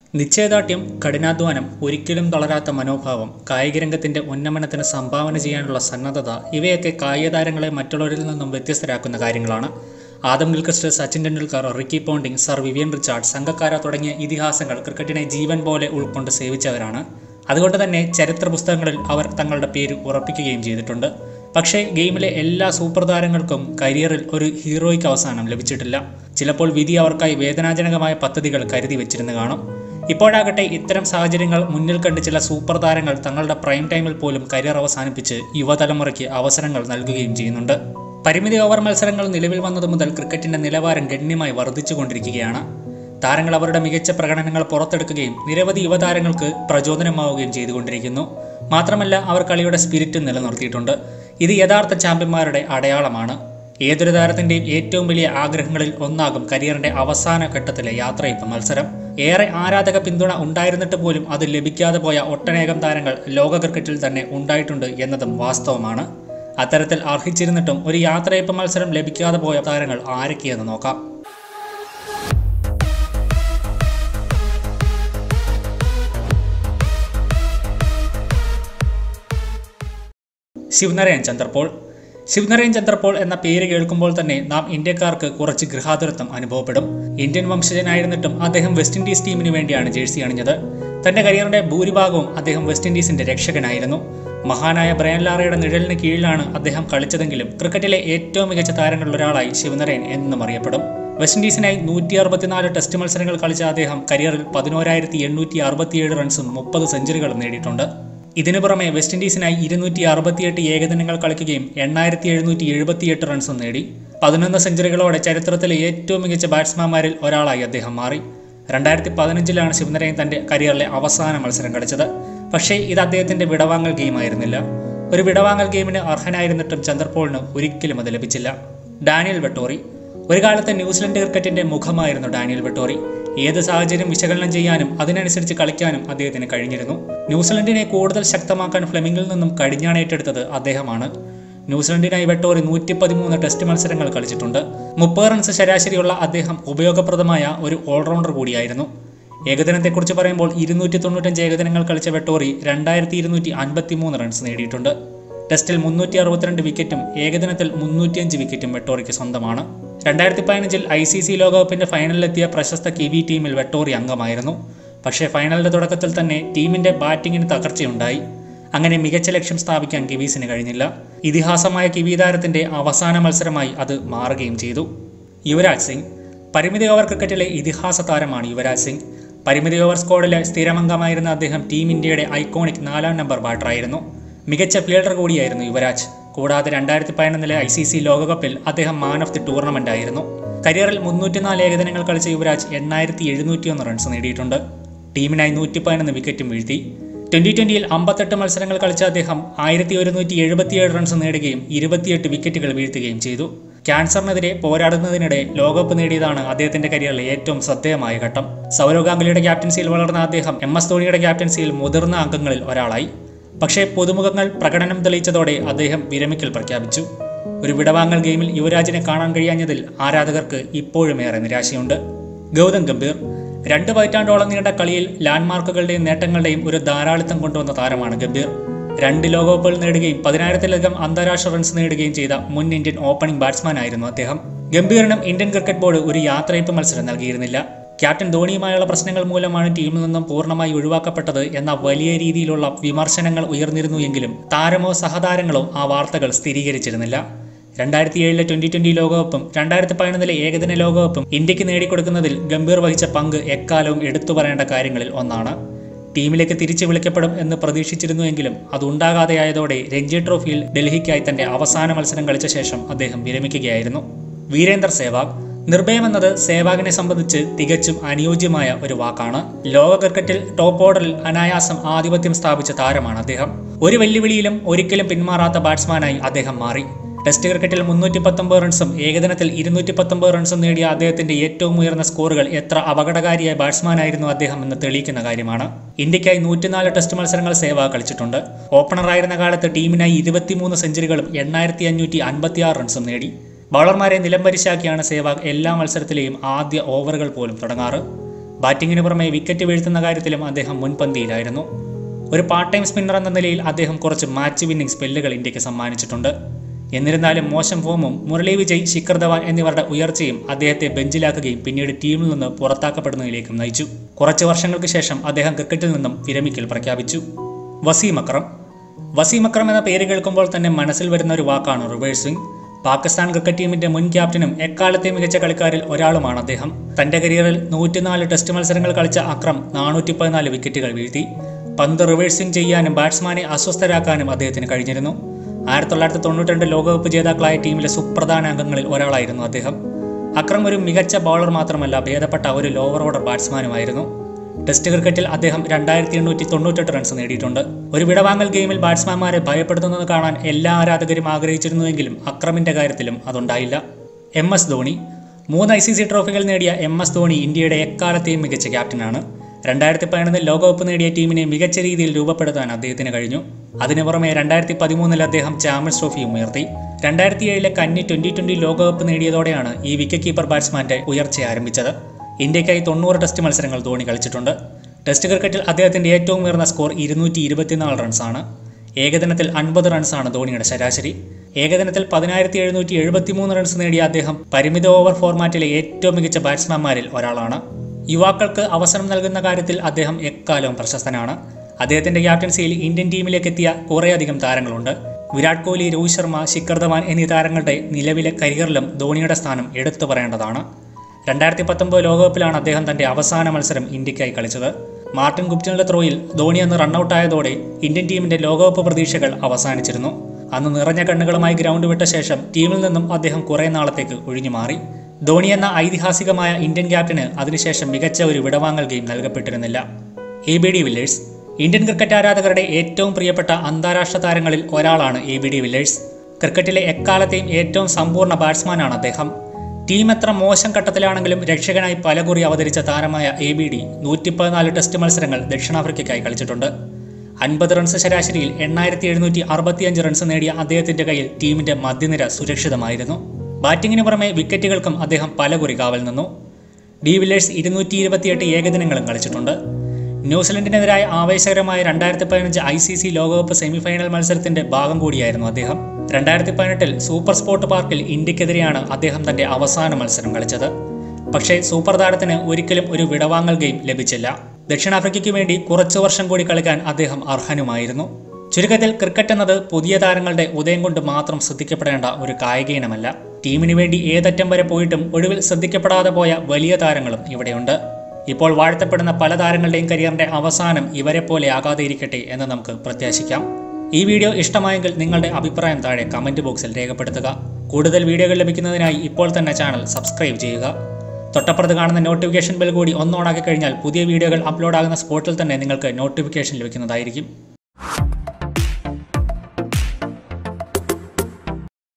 നിശ്ചയദാർഢ്യം കഠിനാധ്വാനം ഒരിക്കലും തളരാത്ത മനോഭാവം കായികരംഗത്തിന്റെ ഉന്നമനത്തിന് സംഭാവന ചെയ്യാനുള്ള സന്നദ്ധത ഇവയൊക്കെ കായിക താരങ്ങളെ മറ്റുള്ളവരിൽ നിന്നും വ്യത്യസ്തരാക്കുന്ന കാര്യങ്ങളാണ് Adam Gilchrist Sachin Tendulkar Ricky Ponting sir Vivian Richard Sangakkara തുടങ്ങിയ ഇതിഹാസങ്ങൾ ക്രിക്കറ്റിനെ ജീവൻ പോലെ ഉൾക്കൊണ്ട് സേവിച്ചവരാണ് അതുകൊണ്ട് തന്നെ ചരിത്ര പുസ്തകങ്ങളിൽ അവർ തങ്ങളുടെ പേര് ഉറപ്പിക്കുകയും ചെയ്തിട്ടുണ്ട് പക്ഷേ ഗെയിമിലെ എല്ലാ സൂപ്പർ താരങ്ങൾക്കും കരിയറിൽ ഒരു ഹീറോയ്ക്ക് അവസാനം ലഭിച്ചിട്ടില്ല ചിലപ്പോൾ വിധി അവർക്കായി വേദനാജനകമായ പദ്ധതികൾ കരുതി വെച്ചിരുന്നു കാണും ഇപ്പോഴാകട്ടെ ഇത്തരം സാഹചര്യങ്ങൾ മുന്നിൽ കണ്ട് ചില സൂപ്പർ താരങ്ങൾ തങ്ങളുടെ പ്രൈം ടൈമിൽ പോലും കരിയർ അവസാനിപ്പിച്ച് യുവതലമുറയ്ക്ക് അവസരങ്ങൾ നൽകുകയും ചെയ്യുന്നുണ്ട് പരിമിതി ഓവർ മത്സരങ്ങൾ നിലവിൽ വന്നതു മുതൽ ക്രിക്കറ്റിന്റെ നിലവാരം ഗണ്യമായി വർദ്ധിച്ചുകൊണ്ടിരിക്കുകയാണ് താരങ്ങൾ അവരുടെ മികച്ച പ്രകടനങ്ങൾ പുറത്തെടുക്കുകയും നിരവധി യുവതാരങ്ങൾക്ക് പ്രചോദനമാവുകയും ചെയ്തുകൊണ്ടിരിക്കുന്നു മാത്രമല്ല അവർ കളിയുടെ സ്പിരിറ്റ് നിലനിർത്തിയിട്ടുണ്ട് ഇത് യഥാർത്ഥ ചാമ്പ്യന്മാരുടെ അടയാളമാണ് ഏതൊരു താരത്തിന്റെയും ഏറ്റവും വലിയ ആഗ്രഹങ്ങളിൽ ഒന്നാകും കരിയറിന്റെ അവസാന ഘട്ടത്തിലെ യാത്രയപ്പ് മത്സരം ഏറെ ആരാധക പിന്തുണ ഉണ്ടായിരുന്നിട്ട് പോലും അത് ലഭിക്കാതെ പോയ ഒട്ടനേകം താരങ്ങൾ ലോക ക്രിക്കറ്റിൽ തന്നെ ഉണ്ടായിട്ടുണ്ട് എന്നതും വാസ്തവമാണ് അത്തരത്തിൽ അർഹിച്ചിരുന്നിട്ടും ഒരു യാത്രയപ്പ് മത്സരം ലഭിക്കാതെ പോയ താരങ്ങൾ ആരൊക്കെയെന്ന് നോക്കാം ശിവനരയൻ ചന്ദ്രപോൾ ശിവനരയൻ ചന്ദ്രപോൾ എന്ന പേര് കേൾക്കുമ്പോൾ തന്നെ നാം ഇന്ത്യക്കാർക്ക് കുറച്ച് ഗൃഹാതുരത്വം അനുഭവപ്പെടും ഇന്ത്യൻ വംശജനായിരുന്നിട്ടും അദ്ദേഹം വെസ്റ്റ് ഇൻഡീസ് ടീമിന് വേണ്ടിയാണ് ജേഴ്സി അണിഞ്ഞത് തന്റെ കരിയറിന്റെ ഭൂരിഭാഗവും അദ്ദേഹം വെസ്റ്റ് ഇൻഡീസിന്റെ രക്ഷകനായിരുന്നു മഹാനായ ബ്രയൻ ലാറയുടെ നിഴലിന് കീഴിലാണ് അദ്ദേഹം കളിച്ചതെങ്കിലും ക്രിക്കറ്റിലെ ഏറ്റവും മികച്ച താരങ്ങളിൽ ഒരാളായി ശിവനരയൻ എന്നും അറിയപ്പെടും വെസ്റ്റ് ഇൻഡീസിനായി നൂറ്റി അറുപത്തിനാല് ടെസ്റ്റ് മത്സരങ്ങൾ കളിച്ച അദ്ദേഹം കരിയറിൽ പതിനോരായിരത്തി എണ്ണൂറ്റി അറുപത്തിയേഴ് റൺസും മുപ്പത് സെഞ്ചുറികളും നേടിയിട്ടുണ്ട് ഇതിനു പുറമെ വെസ്റ്റ് ഇൻഡീസിനായി ഇരുന്നൂറ്റി അറുപത്തിയെട്ട് ഏകദിനങ്ങൾ കളിക്കുകയും എണ്ണായിരത്തി എഴുന്നൂറ്റി എഴുപത്തിയെട്ട് റൺസും നേടി പതിനൊന്ന് സെഞ്ചുറികളോടെ ചരിത്രത്തിലെ ഏറ്റവും മികച്ച ബാറ്റ്സ്മാൻമാരിൽ ഒരാളായി അദ്ദേഹം മാറി രണ്ടായിരത്തി പതിനഞ്ചിലാണ് ശിവനരയൻ തന്റെ കരിയറിലെ അവസാന മത്സരം കളിച്ചത് പക്ഷേ ഇത് അദ്ദേഹത്തിന്റെ വിടവാങ്ങൽ ഗെയിമായിരുന്നില്ല ഒരു വിടവാങ്ങൽ ഗെയിമിന് അർഹനായിരുന്നിട്ടും ചന്ദ്രപോളിന് ഒരിക്കലും അത് ലഭിച്ചില്ല ഡാനിയൽ വെട്ടോറി ഒരു കാലത്ത് ന്യൂസിലൻഡ് ക്രിക്കറ്റിന്റെ മുഖമായിരുന്നു ഡാനിയൽ വെട്ടോറി ഏത് സാഹചര്യം വിശകലനം ചെയ്യാനും അതിനനുസരിച്ച് കളിക്കാനും അദ്ദേഹത്തിന് കഴിഞ്ഞിരുന്നു ന്യൂസിലൻഡിനെ കൂടുതൽ ശക്തമാക്കാൻ ഫ്ലെമിംഗിൽ നിന്നും കടിഞ്ഞാണേറ്റെടുത്തത് അദ്ദേഹമാണ് ന്യൂസിലൻഡിനായി വെട്ടോറി നൂറ്റി പതിമൂന്ന് ടെസ്റ്റ് മത്സരങ്ങൾ കളിച്ചിട്ടുണ്ട് മുപ്പത് റൺസ് ശരാശരിയുള്ള അദ്ദേഹം ഉപയോഗപ്രദമായ ഒരു ഓൾറൗണ്ടർ കൂടിയായിരുന്നു ഏകദിനത്തെക്കുറിച്ച് പറയുമ്പോൾ ഇരുന്നൂറ്റി തൊണ്ണൂറ്റഞ്ച് ഏകദിനങ്ങൾ കളിച്ച വെട്ടോറി രണ്ടായിരത്തി ഇരുന്നൂറ്റി അൻപത്തി മൂന്ന് റൺസ് നേടിയിട്ടുണ്ട് ടെസ്റ്റിൽ മുന്നൂറ്റി അറുപത്തിരണ്ട് വിക്കറ്റും ഏകദിനത്തിൽ മുന്നൂറ്റിയഞ്ച് വിക്കറ്റും വെട്ടോറിക്ക് സ്വന്തമാണ് രണ്ടായിരത്തി പതിനഞ്ചിൽ ഐ സി സി ലോകകപ്പിന്റെ ഫൈനലിലെത്തിയ പ്രശസ്ത കിവി ടീമിൽ വെട്ടോറി അംഗമായിരുന്നു പക്ഷേ ഫൈനലിന്റെ തുടക്കത്തിൽ തന്നെ ടീമിന്റെ ബാറ്റിങ്ങിന് തകർച്ചയുണ്ടായി അങ്ങനെ മികച്ച ലക്ഷ്യം സ്ഥാപിക്കാൻ കിവീസിന് കഴിഞ്ഞില്ല ഇതിഹാസമായ കിവി താരത്തിന്റെ അവസാന മത്സരമായി അത് മാറുകയും ചെയ്തു യുവരാജ് സിംഗ് പരിമിതി ഓവർ ക്രിക്കറ്റിലെ ഇതിഹാസ താരമാണ് യുവരാജ് സിംഗ് പരിമിതി ഓവർ സ്ക്വാഡിലെ സ്ഥിരമംഗമായിരുന്ന അദ്ദേഹം ടീം ഇന്ത്യയുടെ ഐക്കോണിക് നാലാം നമ്പർ ബാറ്ററായിരുന്നു മികച്ച ഫീൽഡർ കൂടിയായിരുന്നു യുവരാജ് കൂടാതെ രണ്ടായിരത്തി പതിനൊന്നിലെ ഐ സി സി ലോകകപ്പിൽ അദ്ദേഹം മാൻ ഓഫ് ദി ടൂർണമെന്റ് ആയിരുന്നു കരിയറിൽ മുന്നൂറ്റിനാല് ഏകദിനങ്ങൾ കളിച്ച യുവരാജ് എണ്ണായിരത്തി എഴുന്നൂറ്റിയൊന്ന് റൺസ് നേടിയിട്ടുണ്ട് ടീമിനായി നൂറ്റി പതിനൊന്ന് വിക്കറ്റും വീഴ്ത്തി ട്വന്റി ട്വന്റിയിൽ അമ്പത്തെട്ട് മത്സരങ്ങൾ കളിച്ച അദ്ദേഹം ആയിരത്തി ഒരുന്നൂറ്റി എഴുപത്തിയേഴ് റൺസ് നേടുകയും ഇരുപത്തിയെട്ട് വിക്കറ്റുകൾ വീഴ്ത്തുകയും ചെയ്തു ക്യാൻസറിനെതിരെ പോരാടുന്നതിനിടെ ലോകകപ്പ് നേടിയതാണ് അദ്ദേഹത്തിന്റെ കരിയറിലെ ഏറ്റവും ശ്രദ്ധേയമായ ഘട്ടം സൗരവ് ഗാംഗുലിയുടെ ക്യാപ്റ്റൻസിയിൽ വളർന്ന അദ്ദേഹം എം എസ് ധോണിയുടെ ക്യാപ്റ്റൻസിയിൽ മുതിർന്ന അംഗങ്ങളിൽ ഒരാളായി പക്ഷേ പുതുമുഖങ്ങൾ പ്രകടനം തെളിയിച്ചതോടെ അദ്ദേഹം വിരമിക്കൽ പ്രഖ്യാപിച്ചു ഒരു വിടവാങ്ങൽ ഗെയിമിൽ യുവരാജിനെ കാണാൻ കഴിയാഞ്ഞതിൽ ആരാധകർക്ക് ഇപ്പോഴും ഏറെ നിരാശയുണ്ട് ഗൗതം ഗംഭീർ രണ്ട് പതിറ്റാണ്ടോളം നീണ്ട കളിയിൽ ലാൻഡ്മാർക്കുകളുടെയും നേട്ടങ്ങളുടെയും ഒരു ധാരാളിത്തം കൊണ്ടുവന്ന താരമാണ് ഗംഭീർ രണ്ട് ലോകകപ്പുകൾ നേടുകയും പതിനായിരത്തിലധികം അന്താരാഷ്ട്ര റൺസ് നേടുകയും ചെയ്ത മുൻ ഇന്ത്യൻ ഓപ്പണിംഗ് ബാറ്റ്സ്മാൻ ആയിരുന്നു അദ്ദേഹം ഗംഭീറിനും ഇന്ത്യൻ ക്രിക്കറ്റ് ബോർഡ് ഒരു യാത്രയപ്പ് മത്സരം നൽകിയിരുന്നില്ല ക്യാപ്റ്റൻ ധോണിയുമായുള്ള പ്രശ്നങ്ങൾ മൂലമാണ് ടീമിൽ നിന്നും പൂർണ്ണമായി ഒഴിവാക്കപ്പെട്ടത് എന്ന വലിയ രീതിയിലുള്ള വിമർശനങ്ങൾ ഉയർന്നിരുന്നു എങ്കിലും താരമോ സഹതാരങ്ങളോ ആ വാർത്തകൾ സ്ഥിരീകരിച്ചിരുന്നില്ല രണ്ടായിരത്തി ഏഴിലെ ട്വന്റി ട്വന്റി ലോകകപ്പും രണ്ടായിരത്തി പതിനൊന്നിലെ ഏകദിന ലോകകപ്പും ഇന്ത്യക്ക് നേടിക്കൊടുക്കുന്നതിൽ ഗംഭീർ വഹിച്ച പങ്ക് എക്കാലവും എടുത്തു പറയേണ്ട കാര്യങ്ങളിൽ ഒന്നാണ് ടീമിലേക്ക് തിരിച്ചു വിളിക്കപ്പെടും എന്ന് പ്രതീക്ഷിച്ചിരുന്നുവെങ്കിലും അതുണ്ടാകാതെയായതോടെ രഞ്ജി ട്രോഫിയിൽ ഡൽഹിക്കായി തന്റെ അവസാന മത്സരം കളിച്ച ശേഷം അദ്ദേഹം വിരമിക്കുകയായിരുന്നു വീരേന്ദർ സേവാഗ് നിർഭയമെന്നത് സേവാഗിനെ സംബന്ധിച്ച് തികച്ചും അനുയോജ്യമായ ഒരു വാക്കാണ് ലോക ക്രിക്കറ്റിൽ ടോപ്പ് ഓർഡറിൽ അനായാസം ആധിപത്യം സ്ഥാപിച്ച താരമാണ് അദ്ദേഹം ഒരു വെല്ലുവിളിയിലും ഒരിക്കലും പിന്മാറാത്ത ബാറ്റ്സ്മാനായി അദ്ദേഹം മാറി ടെസ്റ്റ് ക്രിക്കറ്റിൽ മുന്നൂറ്റി പത്തൊമ്പത് റൺസും ഏകദിനത്തിൽ ഇരുന്നൂറ്റി പത്തൊമ്പത് റൺസും നേടിയ അദ്ദേഹത്തിന്റെ ഏറ്റവും ഉയർന്ന സ്കോറുകൾ എത്ര അപകടകാരിയായ ബാറ്റ്സ്മാനായിരുന്നു അദ്ദേഹം എന്ന് തെളിയിക്കുന്ന കാര്യമാണ് ഇന്ത്യക്കായി നൂറ്റിനാല് ടെസ്റ്റ് മത്സരങ്ങൾ സേവ കളിച്ചിട്ടുണ്ട് ഓപ്പണറായിരുന്ന കാലത്ത് ടീമിനായി ഇരുപത്തിമൂന്ന് സെഞ്ചുറികളും എണ്ണായിരത്തി അഞ്ഞൂറ്റി അൻപത്തിയാറ് റൺസും നേടി ബൗളർമാരെ നിലംപരിശാക്കിയാണ് സേവാഗ് എല്ലാ മത്സരത്തിലെയും ആദ്യ ഓവറുകൾ പോലും തുടങ്ങാറ് ബാറ്റിങ്ങിന് പുറമെ വിക്കറ്റ് വീഴ്ത്തുന്ന കാര്യത്തിലും അദ്ദേഹം മുൻപന്തിയിലായിരുന്നു ഒരു പാർട്ട് ടൈം സ്പിന്നർ എന്ന നിലയിൽ അദ്ദേഹം കുറച്ച് മാച്ച് വിന്നിംഗ് സ്പെല്ലുകൾ ഇന്ത്യക്ക് സമ്മാനിച്ചിട്ടുണ്ട് എന്നിരുന്നാലും മോശം ഫോമും മുരളി വിജയ് ശിഖർ ധവാൻ എന്നിവരുടെ ഉയർച്ചയും അദ്ദേഹത്തെ ബെഞ്ചിലാക്കുകയും പിന്നീട് ടീമിൽ നിന്ന് പുറത്താക്കപ്പെടുന്നതിലേക്കും നയിച്ചു കുറച്ച് വർഷങ്ങൾക്ക് ശേഷം അദ്ദേഹം ക്രിക്കറ്റിൽ നിന്നും വിരമിക്കൽ പ്രഖ്യാപിച്ചു വസീം അക്രം വസീം അക്രം എന്ന പേര് കേൾക്കുമ്പോൾ തന്നെ മനസ്സിൽ വരുന്ന ഒരു വാക്കാണ് റിവേഴ്സ് സ്വിംഗ് പാകിസ്ഥാൻ ക്രിക്കറ്റ് ടീമിന്റെ മുൻ ക്യാപ്റ്റനും എക്കാലത്തെ മികച്ച കളിക്കാരിൽ ഒരാളുമാണ് അദ്ദേഹം തന്റെ കരിയറിൽ നൂറ്റിനാല് ടെസ്റ്റ് മത്സരങ്ങൾ കളിച്ച അക്രം നാനൂറ്റി പതിനാല് വിക്കറ്റുകൾ വീഴ്ത്തി പന്ത് റിവേഴ്സ് സ്വിംഗ് ചെയ്യാനും ബാറ്റ്സ്മാനെ അസ്വസ്ഥരാക്കാനും അദ്ദേഹത്തിന് കഴിഞ്ഞിരുന്നു ആയിരത്തി തൊള്ളായിരത്തി തൊണ്ണൂറ്റി രണ്ട് ലോകകപ്പ് ജേതാക്കളായ ടീമിലെ സുപ്രധാന അംഗങ്ങളിൽ ഒരാളായിരുന്നു അദ്ദേഹം അക്രം ഒരു മികച്ച ബൗളർ മാത്രമല്ല ഭേദപ്പെട്ട ഒരു ലോവർ ഓർഡർ ബാറ്റ്സ്മാനുമായിരുന്നു ടെസ്റ്റ് ക്രിക്കറ്റിൽ അദ്ദേഹം രണ്ടായിരത്തി എണ്ണൂറ്റി തൊണ്ണൂറ്റെട്ട് റൺസ് നേടിയിട്ടുണ്ട് ഒരു വിടവാങ്ങൽ ഗെയിമിൽ ബാറ്റ്സ്മാൻമാരെ ഭയപ്പെടുത്തുന്നത് കാണാൻ എല്ലാ ആരാധകരും ആഗ്രഹിച്ചിരുന്നുവെങ്കിലും അക്രമിന്റെ കാര്യത്തിലും അതുണ്ടായില്ല എം എസ് ധോണി മൂന്ന് ഐ സി സി ട്രോഫികൾ നേടിയ എം എസ് ധോണി ഇന്ത്യയുടെ എക്കാലത്തെയും മികച്ച ക്യാപ്റ്റനാണ് രണ്ടായിരത്തി പതിനൊന്നിൽ ലോകകപ്പ് നേടിയ ടീമിനെ മികച്ച രീതിയിൽ രൂപപ്പെടുത്താൻ അദ്ദേഹത്തിന് കഴിഞ്ഞു അതിനു പുറമെ രണ്ടായിരത്തി പതിമൂന്നിൽ അദ്ദേഹം ചാമ്പ്യൻസ് ട്രോഫിയും ഉയർത്തി രണ്ടായിരത്തി ഏഴിലെ കന്നി ട്വന്റി ട്വന്റി ലോകകപ്പ് നേടിയതോടെയാണ് ഈ വിക്കറ്റ് കീപ്പർ ബാറ്റ്സ്മാന്റെ ഉയർച്ച ആരംഭിച്ചത് ഇന്ത്യക്കായി തൊണ്ണൂറ് ടെസ്റ്റ് മത്സരങ്ങൾ ധോണി കളിച്ചിട്ടുണ്ട് ടെസ്റ്റ് ക്രിക്കറ്റിൽ അദ്ദേഹത്തിന്റെ ഏറ്റവും ഉയർന്ന സ്കോർ ഇരുന്നൂറ്റി ഇരുപത്തിനാല് റൺസാണ് ഏകദിനത്തിൽ അൻപത് റൺസാണ് ധോണിയുടെ ശരാശരി ഏകദിനത്തിൽ പതിനായിരത്തി എഴുന്നൂറ്റി എഴുപത്തി മൂന്ന് റൺസ് നേടിയ അദ്ദേഹം പരിമിത ഓവർ ഫോർമാറ്റിലെ ഏറ്റവും മികച്ച ബാറ്റ്സ്മാൻമാരിൽ ഒരാളാണ് യുവാക്കൾക്ക് അവസരം നൽകുന്ന കാര്യത്തിൽ അദ്ദേഹം എക്കാലവും പ്രശസ്തനാണ് അദ്ദേഹത്തിന്റെ ക്യാപ്റ്റൻസിയിൽ ഇന്ത്യൻ ടീമിലേക്ക് എത്തിയ കുറേയധികം താരങ്ങളുണ്ട് വിരാട് കോഹ്ലി രോഹിത് ശർമ്മ ശിഖർ ധവാൻ എന്നീ താരങ്ങളുടെ നിലവിലെ കരിയറിലും ധോണിയുടെ സ്ഥാനം എടുത്തു പറയേണ്ടതാണ് രണ്ടായിരത്തി പത്തൊമ്പത് ലോകകപ്പിലാണ് അദ്ദേഹം തന്റെ അവസാന മത്സരം ഇന്ത്യക്കായി കളിച്ചത് മാർട്ടിൻ ഗുപ്റ്റനുടെ ത്രോയിൽ ധോണി അന്ന് റണ്ണൌട്ടായതോടെ ഇന്ത്യൻ ടീമിന്റെ ലോകകപ്പ് പ്രതീക്ഷകൾ അവസാനിച്ചിരുന്നു അന്ന് നിറഞ്ഞ കണ്ണുകളുമായി ഗ്രൗണ്ട് വിട്ട ശേഷം ടീമിൽ നിന്നും അദ്ദേഹം കുറേ നാളത്തേക്ക് ഒഴിഞ്ഞു മാറി ധോണി എന്ന ഐതിഹാസികമായ ഇന്ത്യൻ ക്യാപ്റ്റന് അതിനുശേഷം മികച്ച ഒരു വിടവാങ്ങൽ ഗെയിം നൽകപ്പെട്ടിരുന്നില്ല A B de Villiers Indian cricket ആരാധകരുടെ ഏറ്റവും പ്രിയപ്പെട്ട അന്താരാഷ്ട്ര താരങ്ങളിൽ ഒരാളാണ് എ ബി ഡി വില്ലേഴ്സ് ക്രിക്കറ്റിലെ എക്കാലത്തെയും ഏറ്റവും സമ്പൂർണ്ണ ബാറ്റ്സ്മാനാണ് അദ്ദേഹം ടീം എത്ര മോശം ഘട്ടത്തിലാണെങ്കിലും രക്ഷകനായി പലകുറി അവതരിച്ച താരമായ എ ബി ഡി നൂറ്റി പതിനാല് ടെസ്റ്റ് മത്സരങ്ങൾ ദക്ഷിണാഫ്രിക്കയ്ക്കായി കളിച്ചിട്ടുണ്ട് അൻപത് റൺസ് ശരാശരിയിൽ എണ്ണായിരത്തി എഴുന്നൂറ്റി അറുപത്തിയഞ്ച് റൺസ് നേടിയ അദ്ദേഹത്തിന്റെ കയ്യിൽ ടീമിന്റെ മധ്യനിര സുരക്ഷിതമായിരുന്നു ബാറ്റിംഗിന് പുറമെ വിക്കറ്റുകൾക്കും അദ്ദേഹം പലകുറി കാവൽ നിന്നു ഡി വില്ലേഴ്സ് ഇരുന്നൂറ്റി ഇരുപത്തിയെട്ട് ഏകദിനങ്ങളും കളിച്ചിട്ടുണ്ട് ന്യൂസിലൻഡിനെതിരായ ആവേശകരമായ രണ്ടായിരത്തി പതിനഞ്ച് ഐ സി സി ലോകകപ്പ് സെമിഫൈനൽ മത്സരത്തിന്റെ ഭാഗം കൂടിയായിരുന്നു അദ്ദേഹം രണ്ടായിരത്തി പതിനെട്ടിൽ സൂപ്പർ സ്പോർട്ട് പാർക്കിൽ ഇന്ത്യക്കെതിരെയാണ് അദ്ദേഹം തന്റെ അവസാന മത്സരം കളിച്ചത് പക്ഷേ സൂപ്പർ താരത്തിന് ഒരിക്കലും ഒരു വിടവാങ്ങൽ ഗെയിം ലഭിച്ചില്ല ദക്ഷിണാഫ്രിക്കയ്ക്ക് വേണ്ടി കുറച്ചു വർഷം കൂടി കളിക്കാൻ അദ്ദേഹം അർഹനുമായിരുന്നു ചുരുക്കത്തിൽ ക്രിക്കറ്റ് എന്നത് പുതിയ താരങ്ങളുടെ ഉദയം കൊണ്ട് മാത്രം ശ്രദ്ധിക്കപ്പെടേണ്ട ഒരു കായിക ഇനമല്ല ടീമിന് വേണ്ടി ഏതറ്റം വരെ പോയിട്ടും ഒടുവിൽ ശ്രദ്ധിക്കപ്പെടാതെ പോയ വലിയ താരങ്ങളും ഇവിടെയുണ്ട് ഇപ്പോൾ വാഴ്ത്തപ്പെടുന്ന പല താരങ്ങളുടെയും കരിയറിന്റെ അവസാനം ഇവരെ പോലെ ആകാതെ ഇരിക്കട്ടെ എന്ന് നമുക്ക് പ്രത്യാശിക്കാം ഈ വീഡിയോ ഇഷ്ടമായെങ്കിൽ നിങ്ങളുടെ അഭിപ്രായം താഴെ കമന്റ് ബോക്സിൽ രേഖപ്പെടുത്തുക കൂടുതൽ വീഡിയോകൾ ലഭിക്കുന്നതിനായി ഇപ്പോൾ തന്നെ ചാനൽ സബ്സ്ക്രൈബ് ചെയ്യുക തൊട്ടപ്പുറത്ത് കാണുന്ന നോട്ടിഫിക്കേഷൻ ബെൽ കൂടി ഒന്ന് ഓണാക്കി കഴിഞ്ഞാൽ പുതിയ വീഡിയോകൾ അപ്ലോഡ് ആകുന്ന സ്പോട്ടിൽ തന്നെ നിങ്ങൾക്ക് നോട്ടിഫിക്കേഷൻ ലഭിക്കുന്നതായിരിക്കും